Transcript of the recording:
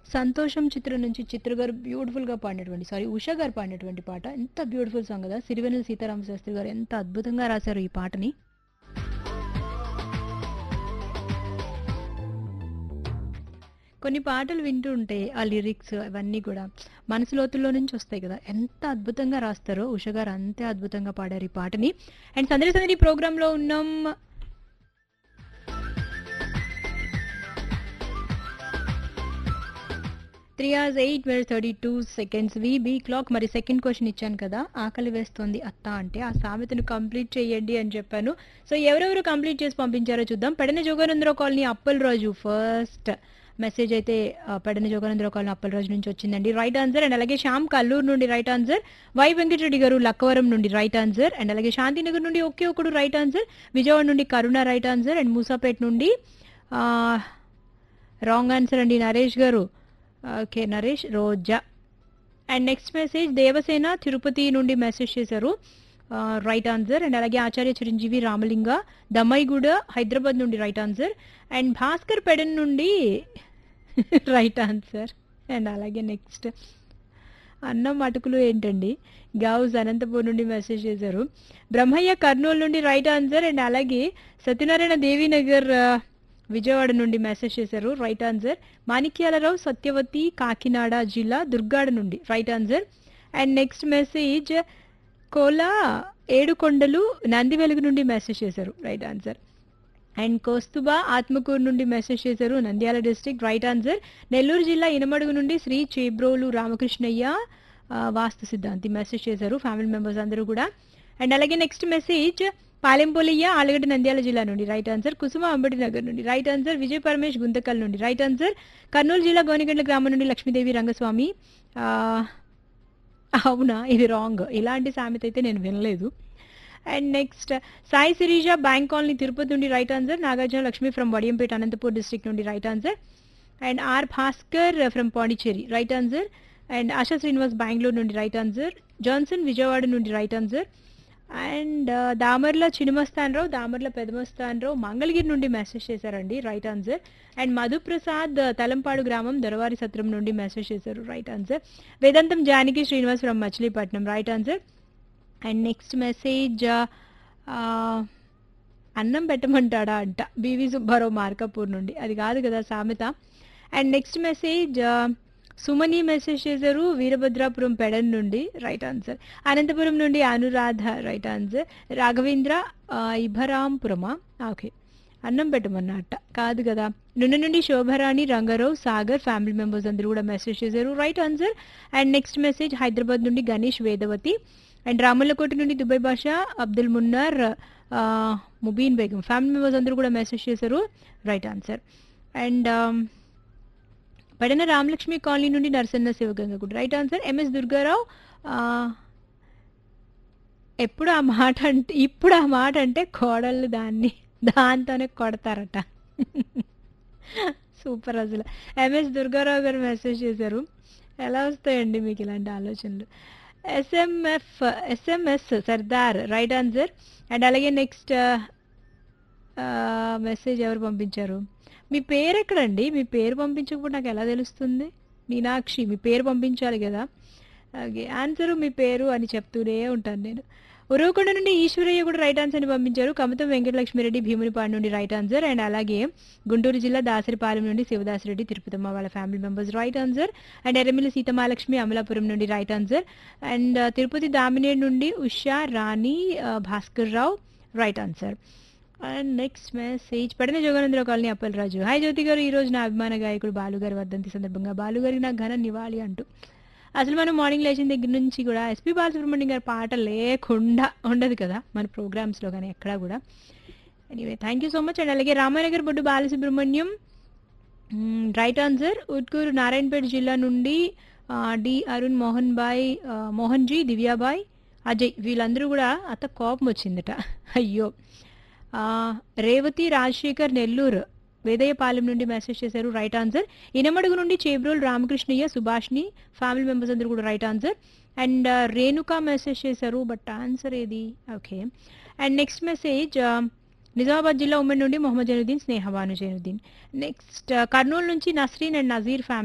సంతోషం చిత్రం నుంచి చిత్ర గారు బ్యూటిఫుల్గా పాడినటువంటి సారీ ఉషా గారు పాడినటువంటి పాట ఎంత బ్యూటిఫుల్ సాంగ్ కదా సిరివెన్నెల సీతారామ శాస్త్రి గారు ఎంత అద్భుతంగా రాశారు ఈ పాటని కొన్ని పాటలు వింటూ ఉంటే ఆ లిరిక్స్ అవన్నీ కూడా మనసు లోతుల్లో నుంచి వస్తాయి కదా ఎంత అద్భుతంగా రాస్తారో ఉష గారు అంతే అద్భుతంగా పాడారు ఈ పాటని అండ్ సందడి సందడి ప్రోగ్రాంలో ఉన్నాం three hours eight where thirty two seconds be clock మరి సెకండ్ క్వశ్చన్ ఇచ్చాను కదా ఆకలి వేస్తోంది అత్త అంటే ఆ సామెతను కంప్లీట్ చేయండి అని చెప్పాను సో ఎవరెవరు కంప్లీట్ చేసి పంపించారో చూద్దాం Pedana Joganandarao colony Appal Raju first message అయితే ఆ, పెడన జోగానందరావు కాలనీ అప్పల్ రాజు నుంచి వచ్చిందండి రైట్ ఆన్సర్ అండ్ అలాగే శ్యామ్ కల్లూరు నుండి రైట్ ఆన్సర్ వై వెంకటరెడ్డి గారు లక్కవరం నుండి రైట్ ఆన్సర్ అండ్ అలాగే శాంతినగర్ నుండి ఒకే ఒకడు రైట్ ఆన్సర్ విజయవాడ నుండి Karuna right answer and Moosapet నుండి రాంగ్ ఆన్సర్ అండి నరేష్ గారు okay Naresh Roja and next message Devasena Tirupati నుండి మెసేజ్ చేశారు రైట్ ఆన్సర్ అండ్ అలాగే ఆచార్య చిరంజీవి రామలింగ దమ్మాయిగూడ హైదరాబాద్ నుండి right answer and Bhaskar Pedana నుండి రైట్ ఆన్సర్ అండ్ అలాగే నెక్స్ట్ అన్నం అటుకులు ఏంటండి గౌస్ అనంతపూర్ నుండి మెసేజ్ చేశారు బ్రహ్మయ్య కర్నూలు నుండి రైట్ ఆన్సర్ అండ్ అలాగే సత్యనారాయణ దేవీనగర్ ఆ, విజయవాడ నుండి మెసేజ్ చేశారు రైట్ ఆన్సర్ మాణిక్యాలరావు సత్యవతి కాకినాడ జిల్లా దుర్గాడ నుండి right answer and next message Kola Yedukondalu Nandi Velugu నుండి మెసేజ్ చేశారు right answer and Kostuba Atmakur నుండి మెసేజ్ చేశారు Nandyal district right answer Nellore జిల్లా ఇనమడుగు నుండి శ్రీ చేబ్రోలు రామకృష్ణయ్య ఆ, వాస్తు సిద్ధాంతి మెసేజ్ చేశారు ఫ్యామిలీ మెంబర్స్ అందరూ కూడా అండ్ అలాగే నెక్స్ట్ మెసేజ్ పాలెంపోలియ్య ఆలగడ్డ నంద్యాల జిల్లా నుండి రైట్ ఆన్సర్ కుసుమ అంబటి నగర్ నుండి రైట్ ఆన్సర్ విజయ్ పరమేష్ గుంతకల్ నుండి రైట్ ఆన్సర్ కర్నూలు జిల్లా గోనిగండ్ల గ్రామం నుండి లక్ష్మీదేవి రంగస్వామి ఆ, అవునా ఇది రాంగ్ ఇలాంటి సామెత అయితే నేను వినలేదు and next Sai Sirisha bank colony Tirupati నుండి right answer Nagarjuna Lakshmi from Vadiyampeta Anantapur district నుండి right answer and R Bhaskar from Pondicherry right answer and Asha Srinivas Bengaluru నుండి రైట్ ఆన్సర్ జాన్సన్ విజయవాడ నుండి right answer and Damarla Chinamastanarao Damarla Pedamastanarao Mangalagiri నుండి మెసేజ్ చేశారండి right answer and Madhuprasad Talampadu గ్రామం దొరవారి సత్రం నుండి మెసేజ్ చేశారు right answer Vedantam Janaki Srinivas from Machilipatnam right answer and next message అన్నం పెట్టమంటాడా అంట బీవీ సుబ్బారావు మార్కాపూర్ నుండి అది కాదు కదా సామెత and next message Sumani message చేశారు వీరభద్రాపురం పెడన్ నుండి రైట్ ఆన్సర్ అనంతపురం నుండి అనురాధ రైట్ ఆన్సర్ రాఘవేంద్ర ఆ, ఇభరాంపురమా ఓకే అన్నం పెట్టమన్నట్ట కాదు కదా నిన్న నుండి శోభరాణి రంగారావు సాగర్ ఫ్యామిలీ మెంబర్స్ అందరూ కూడా మెసేజ్ చేశారు right answer and next message Hyderabad నుండి గణేష్ వేదవతి అండ్ రామల్లకోట నుండి దుబాయ్ భాష అబ్దుల్ మున్నార్ ఆ, ముబీన్ బేగం ఫ్యామిలీ మెంబర్స్ అందరూ కూడా మెసేజ్ చేశారు right answer and Pedana Ramalakshmi colony నుండి నరసన్న శివగంగ కూడా రైట్ ఆన్సర్ ఎంఎస్ దుర్గారావు ఆ, ఎప్పుడు ఆ మాట అంటే ఇప్పుడు ఆ మాట అంటే కోడళ్ళు దాన్ని దాంతోనే కొడతారట సూపర్ అసలు ఎంఎస్ దుర్గారావు గారు మెసేజ్ చేశారు ఎలా వస్తాయండి మీకు ఇలాంటి ఆలోచనలు S M F S M S Sardar right answer and అలాగే నెక్స్ట్ మెసేజ్ ఎవరు పంపించారు మీ పేరు ఎక్కడండి మీ పేరు పంపించకపోతే నాకు ఎలా తెలుస్తుంది మీనాక్షి మీ పేరు పంపించాలి కదా ఓకే ఆన్సర్ మీ పేరు అని చెప్తూనే ఉంటాను నేను ఉరవకొండ నుండి ఈశ్వరయ్య కూడా రైట్ ఆన్సర్ని పంపించారు కమతం వెంకటలక్ష్మిరెడ్డి భీమునిపాడు నుండి రైట్ ఆన్సర్ అండ్ అలాగే గుంటూరు జిల్లా దాసరిపాలెం నుండి శివదాసరెడ్డి తిరుపతమ్మ వాళ్ళ family members right answer and Erramilli Seethamalakshmi Amalapuram నుండి right answer and Tirupati Damineedu నుండి ఉషా రాణి ఆ, Bhaskar Rao right answer and next message Pedana Joganandarao colony Appalaraju hi Jyothi గారు ఈ రోజు నా అభిమాన గాయకుడు బాలుగారి వర్ధంతి సందర్భంగా బాలుగారికి నా ఘన నివాళి అంటూ అసలు మనం మార్నింగ్ లేచిన దగ్గర నుంచి కూడా ఎస్పి బాలసుబ్రహ్మణ్యం గారి పాట లేకుండా ఉండదు కదా మన ప్రోగ్రామ్స్లో కానీ ఎక్కడా కూడా anyway thank you so much and అలాగే రామానగర్ బొడ్డు బాలసుబ్రహ్మణ్యం రైట్ ఆన్సర్ ఉట్కూరు నారాయణపేట జిల్లా నుండి ఆ, డి అరుణ్ మోహన్ బాయ్ ఆ, మోహన్ జీ దివ్యాబాయ్ అజయ్ వీళ్ళందరూ కూడా అత్త కోపం వచ్చిందట అయ్యో ఆ, రేవతి రాజశేఖర్ నెల్లూరు వేదయ్యపాలెం నుండి మెసేజ్ చేశారు రైట్ ఆన్సర్ ఇనమడుగు నుండి చేబ్రోల్ రామకృష్ణయ్య సుభాష్ని ఫ్యామిలీ మెంబర్స్ అందరూ కూడా right answer and Renuka message చేశారు బట్ ఆన్సర్ ఏది okay and next message Nizamabad జిల్లా ఉమ్మడి నుండి మొహమ్మద్ జైనుద్దీన్ స్నేహబాను జైనుద్దీన్ నెక్స్ట్ కర్నూలు నుంచి నస్రీన్ అండ్ నజీర్ ఫ్యామిలీ